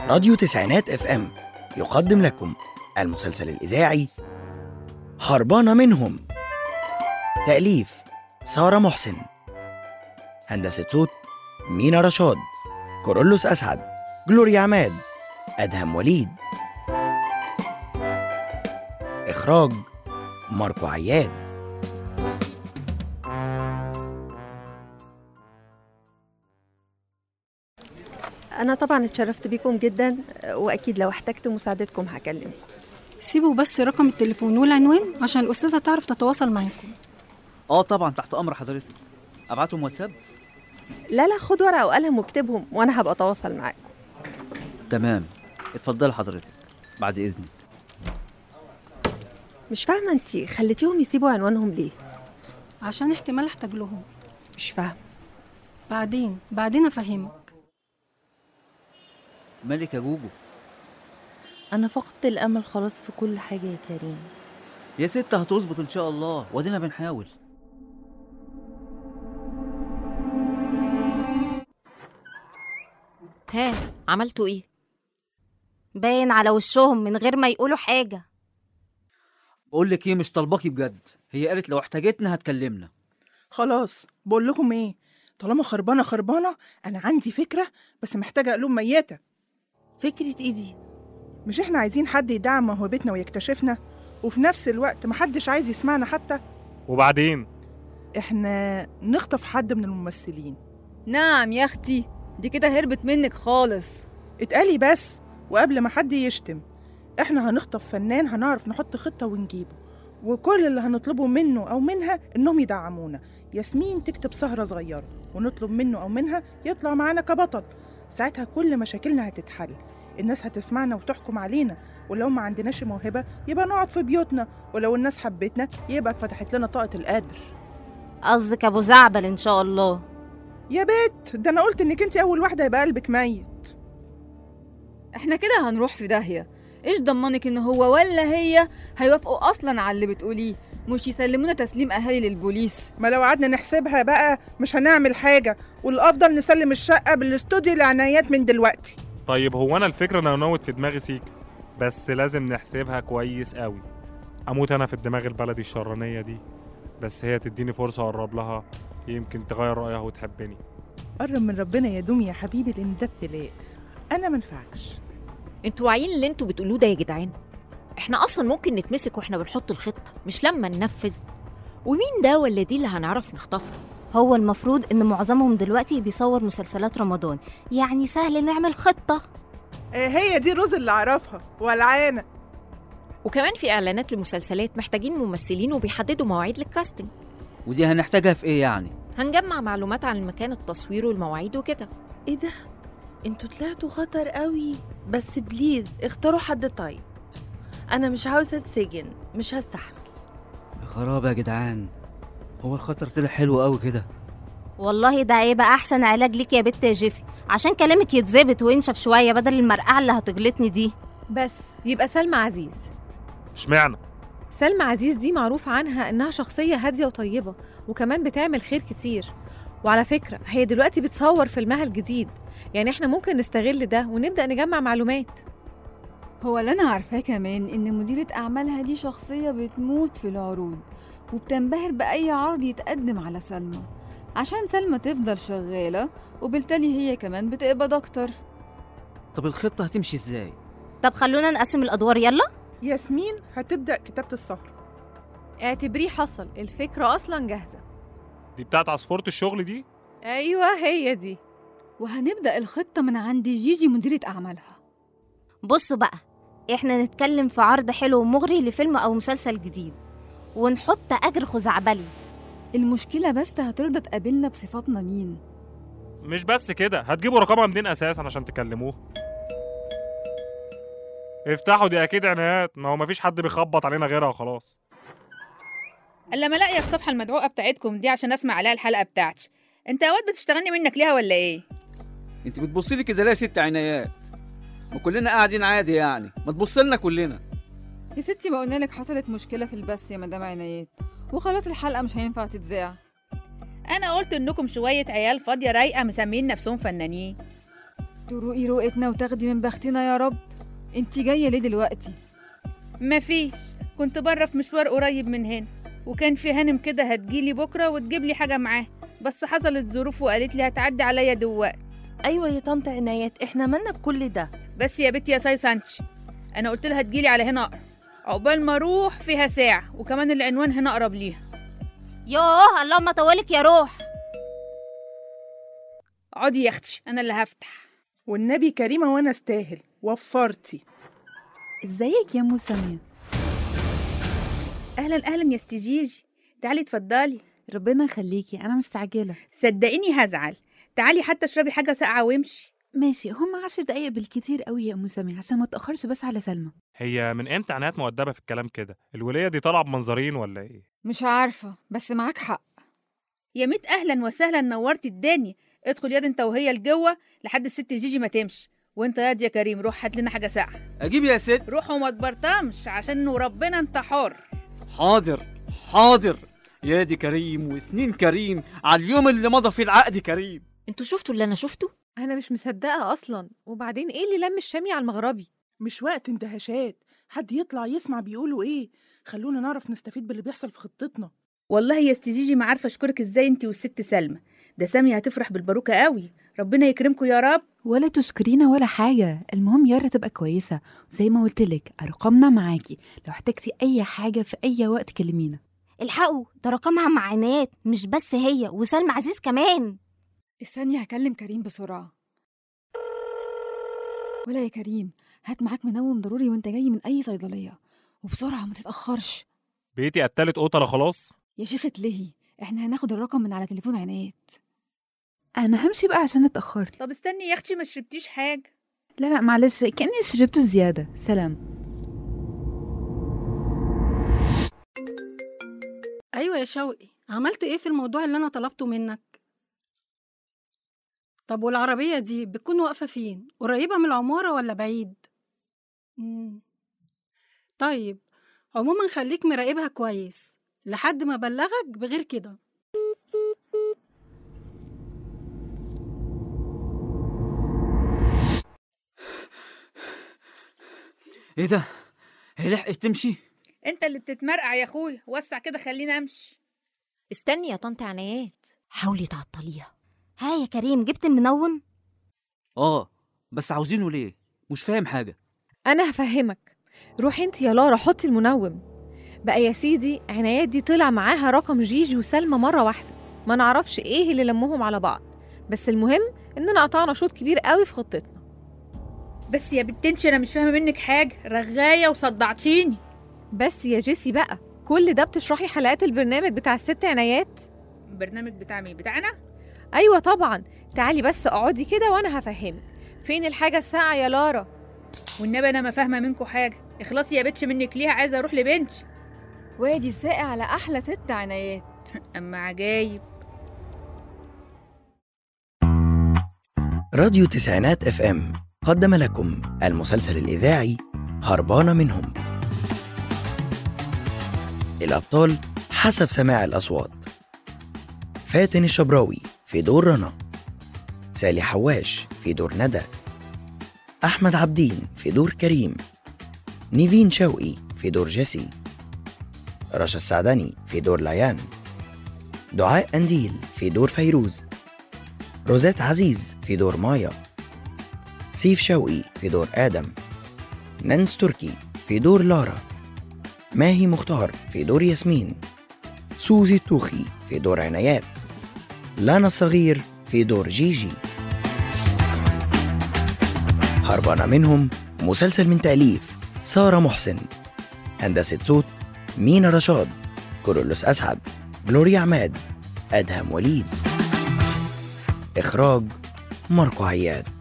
راديو تسعينات اف ام يقدم لكم المسلسل الإذاعي هربانة منهم تأليف سارة محسن هندسة صوت مينا رشاد كورولوس أسعد جلوريا عماد أدهم وليد إخراج ماركو عياد أنا طبعا اتشرفت بيكم جدا وأكيد لو احتجت مساعدتكم هكلمكم سيبوا بس رقم التليفون والعنوان عشان الأستاذة تعرف تتواصل معاكم اه طبعا تحت امر حضرتك ابعتهم واتساب لا لا خد ورقة وقلم واكتبهم وأنا هبقى أتواصل معاكم تمام اتفضل حضرتك بعد اذنك مش فاهمة أنتي خليتيهم يسيبوا عنوانهم ليه عشان احتمال احتاج لهم مش فاهمة بعدين بعدين أفهمك مالك يا جوجو أنا فقدت الأمل خلاص في كل حاجة يا كريم يا ست هتظبط ان شاء الله وادينا بنحاول ها عملتوا ايه باين على وشهم من غير ما يقولوا حاجة بقول لك ايه مش طالباكي بجد هي قالت لو احتاجتنا هتكلمنا خلاص بقول لكم ايه طالما خربانه خربانه انا عندي فكره بس محتاجه قلوب ميته فكرة إيه دي؟ مش احنا عايزين حد يدعم موهبتنا ويكتشفنا وفي نفس الوقت محدش عايز يسمعنا حتى وبعدين احنا نخطف حد من الممثلين نعم يا اختي دي كده هربت منك خالص اتقالي بس وقبل ما حد يشتم احنا هنخطف فنان هنعرف نحط خطة ونجيبه وكل اللي هنطلبه منه أو منها إنهم يدعمونا ياسمين تكتب سهرة صغيرة ونطلب منه أو منها يطلع معانا كبطل ساعتها كل مشاكلنا هتتحل الناس هتسمعنا وتحكم علينا ولو ما عندناش موهبة يبقى نقعد في بيوتنا ولو الناس حبتنا يبقى اتفتحت لنا طاقة القدر قصدك أبو زعبل إن شاء الله يا بت ده أنا قلت إنك أنت أول واحدة يبقى قلبك ميت احنا كده هنروح في داهية ايش ضمنك ان هو ولا هي هيوافقوا اصلا على اللي بتقوليه مش يسلمونا تسليم اهالي للبوليس ما لو قعدنا نحسبها بقى مش هنعمل حاجة والأفضل نسلم الشقة بالاستوديو لعنايات من دلوقتي طيب هو انا الفكره انا نوت في دماغي سيك بس لازم نحسبها كويس قوي اموت انا في الدماغ البلدي الشرانيه دي بس هي تديني فرصه اقرب لها يمكن تغير رايها وتحبني قرب من ربنا يا دوم يا حبيبي لأن ده ابتلاء أنا منفعكش انتوا واعيين اللي انتوا بتقولوه ده يا جدعان احنا اصلا ممكن نتمسك واحنا بنحط الخطه مش لما ننفذ ومين ده ولا دي اللي هنعرف نخطفها هو المفروض إن معظمهم دلوقتي بيصور مسلسلات رمضان يعني سهل نعمل خطة آه، هي دي روز اللي أعرفها والعانة وكمان في اعلانات لمسلسلات محتاجين ممثلين وبيحددوا مواعيد للكاستنج ودي هنحتاجها في ايه يعني هنجمع معلومات عن المكان التصوير والمواعيد وكده إيه ده؟ انتوا طلعتوا خطر قوي بس بليز اختاروا حد طيب أنا مش عاوزة أتسجن مش هستحمل يا خراب يا جدعان هو الخطر طلع حلو قوي كده والله ده هيبقى أحسن علاج ليك يا بت يا جيسي عشان كلامك يتظبط وينشف شوية بدل المرقعة اللي هتجلطني دي بس يبقى سلمى عزيز اشمعنى سلمى عزيز دي معروف عنها إنها شخصية هادية وطيبة وكمان بتعمل خير كتير وعلى فكرة هي دلوقتي بتصور فيلمها الجديد يعني احنا ممكن نستغل ده ونبدأ نجمع معلومات هو اللي انا عارفاه كمان ان مديرة اعمالها دي شخصية بتموت في العروض وبتنبهر باي عرض يتقدم على سلمى عشان سلمى تفضل شغالة وبالتالي هي كمان بتقبض اكتر طب الخطه هتمشي ازاي طب خلونا نقسم الأدوار يلا ياسمين هتبدأ كتابة السهرة اعتبريه حصل الفكرة أصلا جاهزة دي بتاعت عصفوره الشغل دي أيوة هي دي وهنبدأ الخطة من عند جيجي مديرة اعمالها بصوا بقى احنا نتكلم في عرض حلو ومغري لفيلم أو مسلسل جديد ونحط أجر خزعبلي المشكلة بس هترضى تقابلنا بصفاتنا مين مش بس كده هتجيبوا رقمها منين اساسا عشان تكلموه افتحوا دي اكيد عنايات ما هو مفيش حد بيخبط علينا غيرها وخلاص الا ما لاقيه الصفحه المدعوقه بتاعتكم دي عشان اسمع عليها الحلقه بتاعتي انت يا واد بتشتغلني منك ليها ولا ايه انت بتبصي لي كده ليه يا ست عنايات وكلنا قاعدين عادي يعني ما تبص لنا كلنا يا ستي ما قلنا لك حصلت مشكلة في البث يا مدام عنايات وخلاص الحلقة مش هينفع تتذاع انا قلت انكم شويه عيال فاضيه رايقه مسمين نفسهم فنانين تروقي رؤيتنا وتاخدي من بختنا يا رب انت جايه ليه دلوقتي مفيش كنت بره في مشوار قريب من هنا وكان في هانم كده هتجيلي بكرة وتجيب لي حاجة معاه بس حصلت ظروف وقالت لي هتعدي عليا دلوقتي ايوه يا طنط عنايات احنا مالنا بكل ده بس يا بنتي يا ساي سانتش انا قلت لها تجيلي على هنا اقرب عقبال ما اروح فيها ساعة وكمان العنوان هنا اقرب ليها يوه اللهم طولك يا روح اقعدي يا اختي انا اللي هفتح والنبي كريمة وأنا استاهل وفرتي ازيك يا مسامية اهلا اهلا يا استجيجي تعالي اتفضلي ربنا يخليكي انا مستعجلة صدقيني هزعل تعالي حتى اشربي حاجة ساقعة وامشي ماشي هم عشر دقايق بالكتير قوي يا مسامية عشان ما تأخرش بس على سلمى هي من امتى عنايات مؤدبه في الكلام كده الوليه دي طالعه بمنظرين ولا ايه مش عارفه بس معاك حق يا ميت اهلا وسهلا نورتي الدنيا ادخل ياد انت وهي لجوه لحد الست جيجي ما تمشي وانت ياد يا كريم روح هات لنا حاجه ساقعه اجيب يا ست روح وما تبرطمش عشان وربنا انت حر حاضر حاضر يا دي كريم وسنين كريم على اليوم اللي مضى فيه العقد كريم انتوا شفتوا اللي انا شفته انا مش مصدقه اصلا وبعدين ايه اللي لم الشامي على المغربي مش وقت اندهاشات حد يطلع يسمع بيقولوا ايه خلونا نعرف نستفيد باللي بيحصل في خطتنا والله يا استجيجي ما عارفه اشكرك ازاي انت والست سلمى ده سامية هتفرح بالباروكه قوي ربنا يكرمكم يا رب ولا تشكرينا ولا حاجة المهم يارا تبقى كويسة زي ما قلت لك أرقامنا معاكي لو احتجتي أي حاجة في أي وقت كلمينا الحقوا ده رقمها مع عنايات مش بس هي وسلمى عزيز كمان استني هكلم كريم بسرعة ولا يا كريم هات معاك منوم ضروري وانت جاي من أي صيدلية وبسرعة ما تتأخرش بقيتي قتلت قتله خلاص يا شيخة لهي احنا هناخد الرقم من على تليفون عنايات أنا همشي بقى عشان اتأخرت طب استني يا اختي ما شربتيش حاجه لا لا معلش كأني شربته زيادة سلام ايوه يا شوقي عملت ايه في الموضوع اللي انا طلبته منك طب والعربيه دي بتكون واقفه فين قريبه من العماره ولا بعيد مم. طيب عموما خليك مراقبها كويس لحد ما بلغك بغير كده ايه ده هي لحقت تمشي انت اللي بتتمرقع يا اخويا وسع كده خليني امشي استني يا طنط عنايات حاولي تعطليها ها يا كريم جبت المنوم اه بس عاوزينه ليه مش فاهم حاجه انا هفهمك روحي انت يا لارا حطي المنوم بقى يا سيدي عنايات دي طلع معاها رقم جيجي وسلمى مرة واحدة ما نعرفش ايه اللي لمهم على بعض بس المهم اننا قطعنا شوط كبير قوي في خطتنا بس يا بنتنشي انا مش فاهمه منك حاجه رغايه وصدعتيني بس يا جيسي بقى كل ده بتشرحي حلقات البرنامج بتاع الست عنايات البرنامج بتاع مين بتاعنا ايوه طبعا تعالي بس اقعدي كده وانا هفهمك فين الحاجة الساعة يا لارا والنبي انا ما فاهمه منكم حاجه اخلصي يا بتش منك ليها عايزه اروح لبنتي وادي ساقع على أحلى ست عنايات اما عجايب راديو تسعينات اف ام قدم لكم المسلسل الإذاعي هربانة منهم الأبطال حسب سماع الأصوات فاتن الشبراوي في دور رنا سالي حواش في دور ندى أحمد عبدين في دور كريم نيفين شوقي في دور جيسي رشا السعدني في دور ليان دعاء أنديل في دور فيروز روزات عزيز في دور مايا سيف شوقي في دور آدم نانس تركي في دور لارا ماهي مختار في دور ياسمين سوزي التوخي في دور عنايات لانا الصغير في دور جيجي هربانة منهم مسلسل من تأليف سارة محسن هندسة صوت مينا رشاد كورولوس أسعد جلوريا عماد أدهم وليد إخراج ماركو عياد